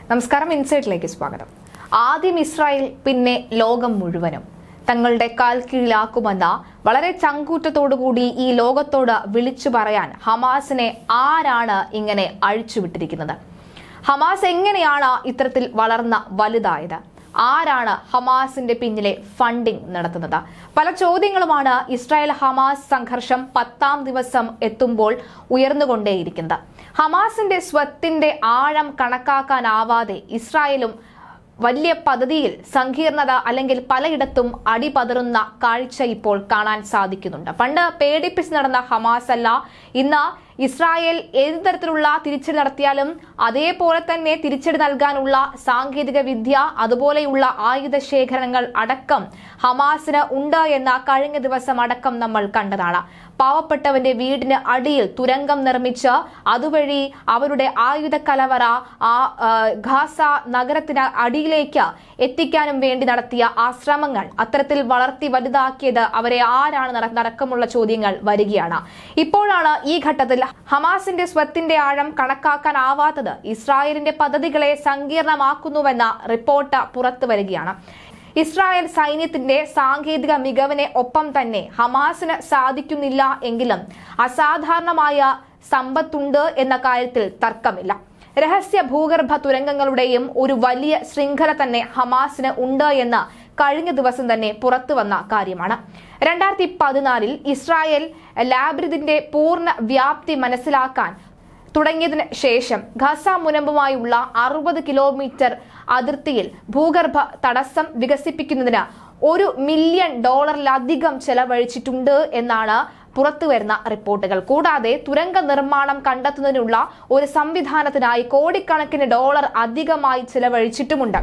നമസ്കാരം ഇൻസൈറ്റിലേക്ക് സ്വാഗതം ആദ്യം ഇസ്രായേൽ പിന്നെ ലോകം മുഴുവനും തങ്ങളുടെ കാൽ കീഴിലാക്കുമെന്ന വളരെ ചങ്കൂറ്റത്തോടുകൂടി ഈ ലോകത്തോട് വിളിച്ചു പറയാൻ ഹമാസിനെ ആരാണ് ഇങ്ങനെ അഴിച്ചുവിട്ടിരിക്കുന്നത് ഹമാസ് എങ്ങനെയാണ് ഇത്തരത്തിൽ വളർന്ന വലുതായത് ആരാണ് ഹമാസിന്റെ പിന്നിലെ ഫണ്ടിംഗ് നടത്തുന്നത് പല ചോദ്യങ്ങളുമാണ് ഇസ്രായേൽ ഹമാസ് സംഘർഷം പത്താം ദിവസം എത്തുമ്പോൾ ഉയർന്നുകൊണ്ടേയിരിക്കുന്നത് ഹമാസിന്റെ സ്വത്തിന്റെ ആഴം കണക്കാക്കാനാവാതെ ഇസ്രായേലും വലിയ പദ്ധതിയിൽ സങ്കീർണത അല്ലെങ്കിൽ പലയിടത്തും അടിപതറുന്ന കാഴ്ച ഇപ്പോൾ കാണാൻ സാധിക്കുന്നുണ്ട് പണ്ട് പേടിപ്പിച്ച് നടന്ന ഹമാസ് അല്ല ഇന്ന് ഇസ്രായേൽ ഏത് തരത്തിലുള്ള തിരിച്ചടി നടത്തിയാലും അതേപോലെ തന്നെ തിരിച്ചടി നൽകാനുള്ള സാങ്കേതിക വിദ്യ അതുപോലെയുള്ള ആയുധ ശേഖരങ്ങൾ അടക്കം ഹമാസിന് ഉണ്ട് എന്ന കഴിഞ്ഞ ദിവസം അടക്കം നമ്മൾ കണ്ടതാണ് പാവപ്പെട്ടവന്റെ വീടിന് അടിയിൽ തുരങ്കം നിർമ്മിച്ച് അതുവഴി അവരുടെ ആയുധ കലവറ ആ ആ, ഗാസ നഗരത്തിന് അടിയിലേക്ക് എത്തിക്കാനും വേണ്ടി നടത്തിയ ആ ശ്രമങ്ങൾ അത്തരത്തിൽ വളർത്തി വലുതാക്കിയത് അവരെ ആരാണ് നട- നടക്കമുള്ള ചോദ്യങ്ങൾ വരികയാണ് ഇപ്പോഴാണ് ഈ ഘട്ടത്തിൽ ഹമാസിന്റെ സ്വത്തിന്റെ ആഴം കണക്കാക്കാനാവാത്തത് ഇസ്രായേലിന്റെ പദ്ധതികളെ സങ്കീർണമാക്കുന്നുവെന്ന റിപ്പോർട്ട് പുറത്തു വരികയാണ് ഇസ്രായേൽ സൈന്യത്തിന്റെ സാങ്കേതിക മികവിനെ ഒപ്പം തന്നെ ഹമാസിന് സാധിക്കുന്നില്ല എങ്കിലും അസാധാരണമായ സമ്പത്തുണ്ട് എന്ന കാര്യത്തിൽ തർക്കമില്ല രഹസ്യ ഭൂഗർഭ തുരങ്കങ്ങളുടെയും ഒരു വലിയ ശൃംഖല തന്നെ ഹമാസിന് ഉണ്ട് എന്ന് കഴിഞ്ഞ ദിവസം തന്നെ പുറത്തു വന്ന കാര്യമാണ് രണ്ടായിരത്തി പതിനാലിൽ ഇസ്രായേൽ ലാബ്രിദിന്റെ പൂർണ്ണ വ്യാപ്തി മനസ്സിലാക്കാൻ തുടങ്ങിയതിന് ശേഷം ഖസ മുനമ്പുമായുള്ള അറുപത് കിലോമീറ്റർ അതിർത്തിയിൽ ഭൂഗർഭ തടസ്സം വികസിപ്പിക്കുന്നതിന് ഒരു മില്യൺ ഡോളറിലധികം ചെലവഴിച്ചിട്ടുണ്ട് എന്നാണ് പുറത്തുവരുന്ന റിപ്പോർട്ടുകൾ കൂടാതെ തുരങ്ക നിർമ്മാണം കണ്ടെത്തുന്നതിനുള്ള ഒരു സംവിധാനത്തിനായി കോടിക്കണക്കിന് ഡോളർ അധികമായി ചെലവഴിച്ചിട്ടുമുണ്ട്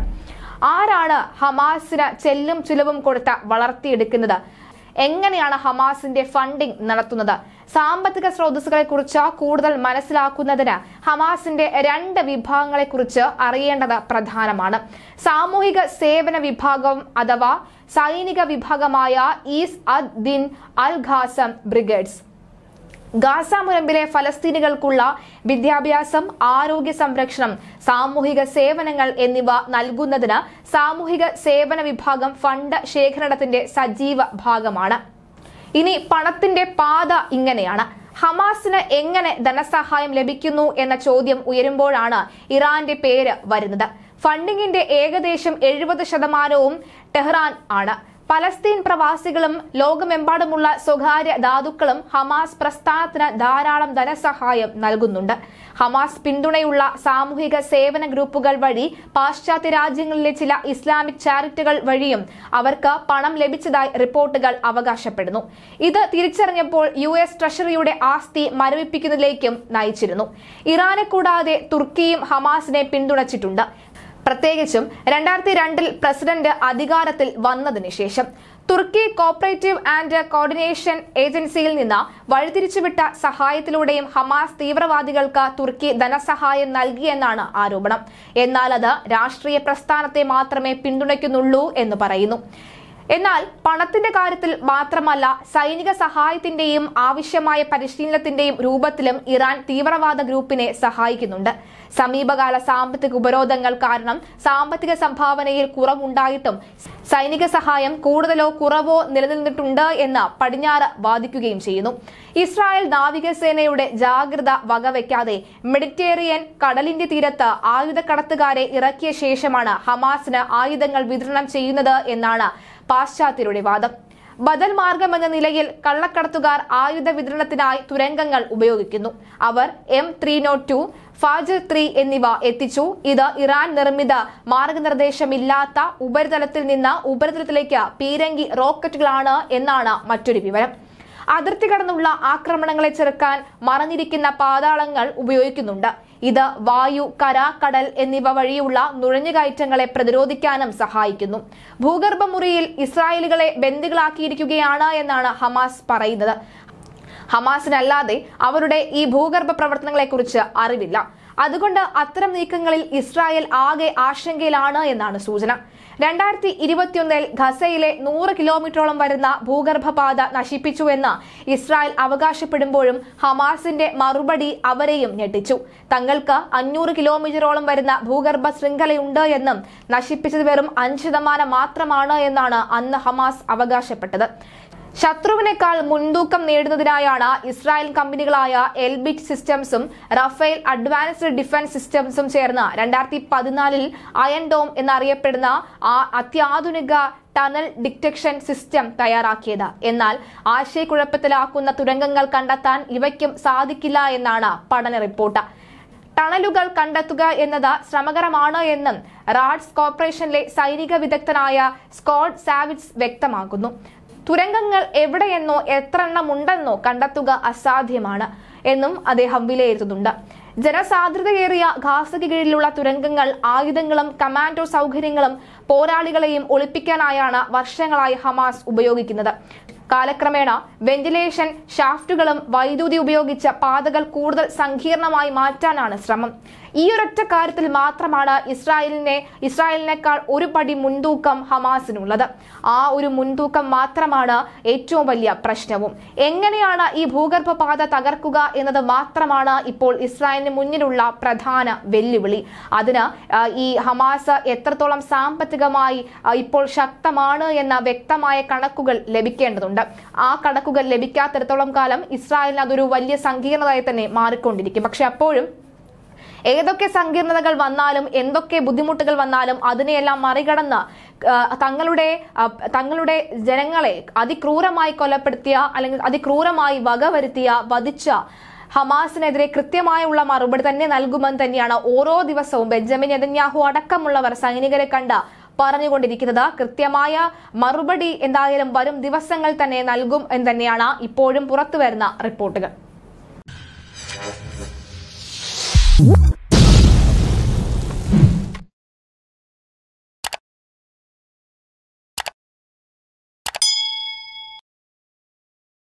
ആരാണ് ഹമാസിന് ചെല്ലും ചിലവും കൊടുത്ത് വളർത്തിയെടുക്കുന്നത് എങ്ങനെയാണ് ഹമാസിന്റെ ഫണ്ടിംഗ് നടത്തുന്നത് സാമ്പത്തിക സ്രോതസ്സുകളെ കുറിച്ച് കൂടുതൽ മനസ്സിലാക്കുന്നതിന് ഹമാസിന്റെ രണ്ട് വിഭാഗങ്ങളെ കുറിച്ച് അറിയേണ്ടത് പ്രധാനമാണ് സാമൂഹിക സേവന വിഭാഗം അഥവാ സൈനിക വിഭാഗമായ Izz ad Din al Qassam brigades Gaza മുനമ്പിലെ ഫലസ്തീനികൾക്കുള്ള വിദ്യാഭ്യാസം ആരോഗ്യ സംരക്ഷണം സാമൂഹിക സേവനങ്ങൾ എന്നിവ നൽകുന്നതിന് സാമൂഹിക സേവന വിഭാഗം ഫണ്ട് ശേഖരണത്തിന്റെ സജീവ ഭാഗമാണ് ഇനി പണത്തിന്റെ പാത ഇങ്ങനെയാണ് ഹമാസിന് എങ്ങനെ ധനസഹായം ലഭിക്കുന്നു എന്ന ചോദ്യം ഉയരുമ്പോഴാണ് ഇറാന്റെ പേര് വരുന്നത് ഫണ്ടിങ്ങിന്റെ ഏകദേശം എഴുപത് ശതമാനവും ടെഹ്റാൻ ആണ് പലസ്തീൻ പ്രവാസികളും ലോകമെമ്പാടുമുള്ള സ്വകാര്യ ധാതുക്കളും ഹമാസ് പ്രസ്ഥാനത്തിന് ധാരാളം ധനസഹായം നൽകുന്നുണ്ട് ഹമാസ് പിന്തുണയുള്ള സാമൂഹിക സേവന ഗ്രൂപ്പുകൾ വഴി പാശ്ചാത്യ രാജ്യങ്ങളിലെ ചില ഇസ്ലാമിക് ചാരിറ്റികൾ വഴിയും അവർക്ക് പണം ലഭിച്ചതായി റിപ്പോർട്ടുകൾ അവകാശപ്പെടുന്നു ഇത് തിരിച്ചറിഞ്ഞപ്പോൾ യു എസ് ട്രഷറിയുടെ ആസ്തി മരവിപ്പിക്കുന്നതിലേക്കും നയിച്ചിരുന്നു ഇറാനെ കൂടാതെ തുർക്കിയും ഹമാസിനെ പിന്തുണച്ചിട്ടുണ്ട് പ്രത്യേകിച്ചും രണ്ടായിരത്തി രണ്ടിൽ പ്രസിഡന്റ് അധികാരത്തിൽ വന്നതിന് ശേഷം തുർക്കി കോപ്പറേറ്റീവ് ആൻഡ് കോർഡിനേഷൻ ഏജൻസിയിൽ നിന്ന് വഴിതിരിച്ചുവിട്ട സഹായത്തിലൂടെയും ഹമാസ് തീവ്രവാദികൾക്ക് തുർക്കി ധനസഹായം നൽകിയെന്നാണ് ആരോപണം എന്നാൽ അത് രാഷ്ട്രീയ പ്രസ്ഥാനത്തെ മാത്രമേ പിന്തുണയ്ക്കുന്നുള്ളൂ എന്ന് പറയുന്നു എന്നാൽ പണത്തിന്റെ കാര്യത്തിൽ മാത്രമല്ല സൈനിക സഹായത്തിന്റെയും ആവശ്യമായ പരിശീലനത്തിന്റെയും രൂപത്തിലും ഇറാൻ തീവ്രവാദ ഗ്രൂപ്പിനെ സഹായിക്കുന്നുണ്ട് സമീപകാല സാമ്പത്തിക ഉപരോധങ്ങൾ കാരണം സാമ്പത്തിക സംഭാവനയിൽ കുറവുണ്ടായിട്ടും സൈനിക സഹായം കൂടുതലോ കുറവോ നിലനിന്നിട്ടുണ്ട് എന്ന് പടിഞ്ഞാറ് വാദിക്കുകയും ചെയ്യുന്നു ഇസ്രായേൽ നാവികസേനയുടെ ജാഗ്രത വകവയ്ക്കാതെ മെഡിറ്ററേനിയൻ കടലിന്റെ തീരത്ത് ആയുധക്കടത്തുകാരെ ഇറക്കിയ ശേഷമാണ് ഹമാസിന് ആയുധങ്ങൾ വിതരണം ചെയ്യുന്നത് എന്നാണ് പാശ്ചാത്യരുടെ വാദം ബദൽ മാർഗമെന്ന നിലയിൽ കള്ളക്കടത്തുകാർ ആയുധ വിതരണത്തിനായി തുരങ്കങ്ങൾ ഉപയോഗിക്കുന്നു അവർ M three not two Fajr three എന്നിവ എത്തിച്ചു ഇത് ഇറാൻ നിർമ്മിത മാർഗനിർദ്ദേശമില്ലാത്ത ഉപരിതലത്തിൽ നിന്ന് ഉപരിതലത്തിലേക്ക് പീരങ്കി റോക്കറ്റുകളാണ് എന്നാണ് മറ്റൊരു വിവരം അതിർത്തി കടന്നുള്ള ആക്രമണങ്ങളെ ചെറുക്കാൻ മറഞ്ഞിരിക്കുന്ന പാതാളങ്ങൾ ഉപയോഗിക്കുന്നുണ്ട് ഇത് വായു കര കടൽ എന്നിവ വഴിയുള്ള നുഴഞ്ഞുകയറ്റങ്ങളെ പ്രതിരോധിക്കാനും സഹായിക്കുന്നു ഭൂഗർഭമുറിയിൽ ഇസ്രായേലുകളെ ബന്ദികളാക്കിയിരിക്കുകയാണ് എന്നാണ് ഹമാസ് പറയുന്നത് ഹമാസിനല്ലാതെ അവരുടെ ഈ ഭൂഗർഭ പ്രവർത്തനങ്ങളെക്കുറിച്ച് അറിവില്ല അതുകൊണ്ട് അത്തരം നീക്കങ്ങളിൽ ഇസ്രായേൽ ആകെ ആശങ്കയിലാണ് എന്നാണ് സൂചന രണ്ടായിരത്തി ഇരുപത്തിയൊന്നിൽ ഖസയിലെ നൂറ് കിലോമീറ്ററോളം വരുന്ന ഭൂഗർഭപാത നശിപ്പിച്ചുവെന്ന് ഇസ്രായേൽ അവകാശപ്പെടുമ്പോഴും ഹമാസിന്റെ മറുപടി അവരെയും ഞെട്ടിച്ചു തങ്ങൾക്ക് അഞ്ഞൂറ് കിലോമീറ്ററോളം വരുന്ന ഭൂഗർഭ ശൃംഖലയുണ്ട് എന്നും നശിപ്പിച്ചത് വെറും അഞ്ച് ശതമാനം മാത്രമാണ് എന്നാണ് അന്ന് ഹമാസ് അവകാശപ്പെട്ടത് ശത്രുവിനേക്കാൾ മുൻതൂക്കം നേടുന്നതിനായാണ് ഇസ്രായേൽ കമ്പനികളായ എൽബിറ്റ് സിസ്റ്റംസും റഫേൽ അഡ്വാൻസ്ഡ് ഡിഫൻസ് സിസ്റ്റംസും ചേർന്ന് രണ്ടായിരത്തി പതിനാലിൽ അയൺ ഡോം എന്നറിയപ്പെടുന്ന ആ അത്യാധുനിക ടണൽ ഡിറ്റക്ഷൻ സിസ്റ്റം തയ്യാറാക്കിയത് എന്നാൽ ആശയക്കുഴപ്പത്തിലാക്കുന്ന തുരങ്കങ്ങൾ കണ്ടെത്താൻ ഇവയ്ക്കും സാധിക്കില്ല എന്നാണ് പഠന റിപ്പോർട്ട് ടണലുകൾ കണ്ടെത്തുക എന്നത് ശ്രമകരമാണ് എന്നും റാഡ്സ് കോർപ്പറേഷനിലെ സൈനിക വിദഗ്ധനായ സ്കോട്ട് സാവിറ്റ്സ് വ്യക്തമാക്കുന്നു തുരങ്കങ്ങൾ എവിടെയെന്നോ എത്ര എണ്ണം ഉണ്ടെന്നോ കണ്ടെത്തുക അസാധ്യമാണ് എന്നും അദ്ദേഹം വിലയിരുത്തുന്നുണ്ട് ജനസാന്ദ്രതയേറിയ ഖാസയ്ക്ക് കീഴിലുള്ള തുരങ്കങ്ങൾ ആയുധങ്ങളും കമാൻഡോ സൗകര്യങ്ങളും പോരാളികളെയും ഒളിപ്പിക്കാനായാണ് വർഷങ്ങളായി ഹമാസ് ഉപയോഗിക്കുന്നത് കാലക്രമേണ വെന്റിലേഷൻ ഷാഫ്റ്റുകളും വൈദ്യുതി ഉപയോഗിച്ച പാതകൾ കൂടുതൽ സങ്കീർണമായി മാറ്റാനാണ് ശ്രമം ഈ ഒരൊറ്റ കാര്യത്തിൽ മാത്രമാണ് ഇസ്രായേലിനെ ഇസ്രായേലിനേക്കാൾ ഒരു പടി മുൻതൂക്കം ഹമാസിനുള്ളത് ആ ഒരു മുൻതൂക്കം മാത്രമാണ് ഏറ്റവും വലിയ പ്രശ്നവും എങ്ങനെയാണ് ഈ ഭൂഗർഭ പാത തകർക്കുക എന്നത് മാത്രമാണ് ഇപ്പോൾ ഇസ്രായേലിന് മുന്നിലുള്ള പ്രധാന വെല്ലുവിളി അതിന് ആ, ഈ ഹമാസ് എത്രത്തോളം സാമ്പത്തികമായി ആ, ഇപ്പോൾ ശക്തമാണ് എന്ന വ്യക്തമായ കണക്കുകൾ ലഭിക്കേണ്ടതുണ്ട് ആ കണക്കുകൾ ലഭിക്കാത്തിടത്തോളം കാലം ഇസ്രായേലിന് അതൊരു വലിയ സങ്കീർണതയായി തന്നെ മാറിക്കൊണ്ടിരിക്കും പക്ഷെ അപ്പോഴും ഏതൊക്കെ സങ്കീർണതകൾ വന്നാലും എന്തൊക്കെ ബുദ്ധിമുട്ടുകൾ വന്നാലും അതിനെയെല്ലാം മറികടന്ന് ആ, തങ്ങളുടെ ആ, തങ്ങളുടെ ജനങ്ങളെ അതിക്രൂരമായി കൊലപ്പെടുത്തിയ അല്ലെങ്കിൽ അതിക്രൂരമായി വകവരുത്തിയ വധിച്ച ഹമാസിനെതിരെ കൃത്യമായുള്ള മറുപടി തന്നെ നൽകുമെന്ന് തന്നെയാണ് ഓരോ ദിവസവും ബെഞ്ചമിൻ നെതന്യാഹു അടക്കമുള്ളവർ സൈനികരെ കണ്ട് പറഞ്ഞുകൊണ്ടിരിക്കുന്നത് കൃത്യമായ മറുപടി എന്തായാലും വരും ദിവസങ്ങൾ തന്നെ നൽകും എന്ന് തന്നെയാണ് ഇപ്പോഴും പുറത്തുവരുന്ന റിപ്പോർട്ടുകൾ